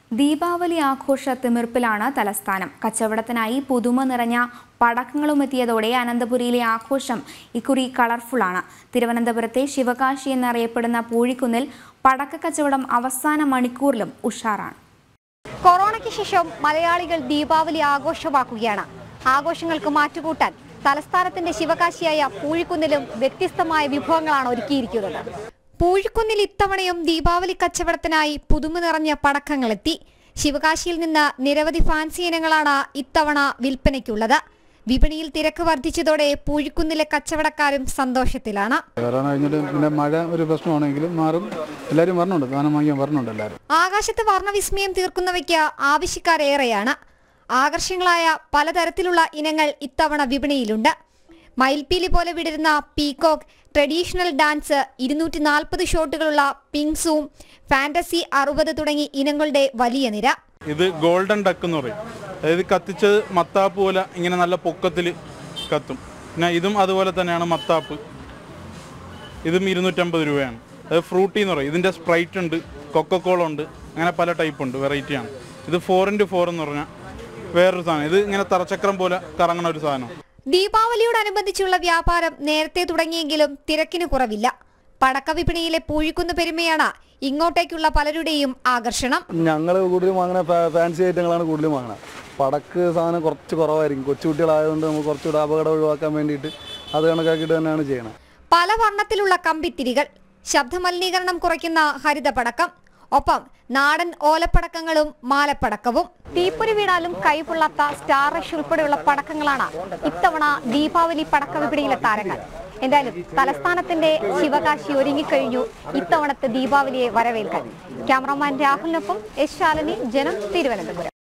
ദീപാവലി ആഘോഷ തിമിർപ്പിലാണ് തലസ്ഥാനം കച്ചവടത്തിനായി പുതുമ നിറഞ്ഞ പടക്കങ്ങളും എത്തിയതോടെ അനന്തപുരിയിലെ ആഘോഷം ഇക്കുറി കളർഫുള്ളാണ് തിരുവനന്തപുരത്തെ ശിവകാശി എന്നറിയപ്പെടുന്ന പൂഴിക്കുന്നിൽ പടക്ക കച്ചവടം അവസാന മണിക്കൂറിലും ഉഷാറാണ് കൊറോണയ്ക്ക് ശേഷം മലയാളികൾ ദീപാവലി ആഘോഷമാക്കുകയാണ് ആഘോഷങ്ങൾക്ക് മാറ്റുകൂട്ടാൻ തലസ്ഥാനത്തിന്റെ ശിവകാശിയായ പൂഴിക്കുന്നിലും വ്യത്യസ്തമായ വിഭവങ്ങളാണ് ഒരുക്കിയിരിക്കുന്നത് പൂഴിക്കുന്നിൽ ഇത്തവണയും ദീപാവലി കച്ചവടത്തിനായി പുതുമ നിറഞ്ഞ പടക്കങ്ങളെത്തി ശിവകാശിയിൽ നിന്ന് നിരവധി ഫാൻസി ഇനങ്ങളാണ് ഇത്തവണ വിൽപ്പനയ്ക്കുള്ളത് വിപണിയിൽ തിരക്ക് വർദ്ധിച്ചതോടെ പൂഴിക്കുന്നിലെ കച്ചവടക്കാരും സന്തോഷത്തിലാണ് കൊറോണ കഴിഞ്ഞിട്ട് പിന്നെ മഴ ഒരു പ്രശ്നമാണെങ്കിലും മാറും എല്ലാവരും വരണുണ്ട് സാധനം വാങ്ങിക്കാൻ വരണുണ്ട് എല്ലാവരും ആകാശത്ത് വർണ്ണവിസ്മയം തീർക്കുന്നവയ്ക്ക് ആവശ്യക്കാരേറെയാണ് ആകർഷങ്ങളായ പലതരത്തിലുള്ള ഇനങ്ങൾ ഇത്തവണ വിപണിയിലുണ്ട് മയിൽപ്പീലി പോലെ വിടരുന്ന പീകോക്ക് ട്രഡീഷണൽ ഡാൻസ് ഇരുന്നൂറ്റി നാൽപ്പത് ഷോട്ടുകളുള്ള പിങ്സൂം ഫാന്റസി അറുപത് തുടങ്ങി ഇനങ്ങളുടെ വലിയ നിര ഇത് ഗോൾഡൻ ഡക്ക് എന്ന് പറയും അതായത് കത്തിച്ചത് മത്താപ്പ് പോലെ ഇങ്ങനെ നല്ല പൊക്കത്തിൽ കത്തും പിന്നെ ഇതും അതുപോലെ തന്നെയാണ് മത്താപ്പ് ഇതും ഇരുന്നൂറ്റമ്പത് രൂപയാണ് അത് ഫ്രൂട്ടി എന്ന് പറയും ഇതിൻ്റെ സ്പ്രൈറ്റ് ഉണ്ട് കൊക്കക്കോള ഉണ്ട് അങ്ങനെ പല ടൈപ്പ് ഉണ്ട് വെറൈറ്റിയാണ് ഇത് ഫോർ ഇൻറ്റു ഫോർ എന്ന് പറഞ്ഞാൽ വേറൊരു സാധനം ഇത് ഇങ്ങനെ തറച്ചക്രം പോലെ കറങ്ങണ ഒരു സാധനം ദീപാവലിയോടനുബന്ധിച്ചുള്ള വ്യാപാരം നേരത്തെ തുടങ്ങിയെങ്കിലും തിരക്കിന് കുറവില്ല പടക്ക വിപണിയിലെ പൂഴിക്കുന്ന പെരുമയാണ് ഇങ്ങോട്ടേക്കുള്ള പലരുടെയും ആകർഷണം ഞങ്ങൾ കൂടുതലും വാങ്ങണ ഫാ- ഫാൻസി ഐറ്റങ്ങളാണ് കൂടുതലും വാങ്ങണത് പടക്ക് സാധനം കുറച്ച് കുറവായിരിക്കും കൊച്ചുകുട്ടികളായതുകൊണ്ട് നമുക്ക് കുറച്ചുകൂടെ അപകടം ഒഴിവാക്കാൻ വേണ്ടിയിട്ട് അത് കണക്കാക്കിയിട്ട് തന്നെയാണ് ചെയ്യണത് പല വർണ്ണത്തിലുള്ള കമ്പിത്തിരികൾ ശബ്ദമലിനീകരണം കുറയ്ക്കുന്ന ഹരിത പടക്കം ഒപ്പം നാടൻ ഓലപ്പടക്കങ്ങളും മാലപ്പടക്കവും തീപ്പൊരി വീണാലും കൈപൊള്ളാത്ത സ്റ്റാർ റഷ് ഉൾപ്പെടെയുള്ള പടക്കങ്ങളാണ് ഇത്തവണ ദീപാവലി പടക്ക വിപണിയിലെ താരങ്ങൾ എന്തായാലും തലസ്ഥാനത്തിന്റെ ശിവകാശി ഒരുങ്ങിക്കഴിഞ്ഞു ഇത്തവണത്തെ ദീപാവലിയെ വരവേൽക്കാൻ ക്യാമറമാൻ രാഹുലിനൊപ്പം എസ് ശാലിനി ജനം തിരുവനന്തപുരം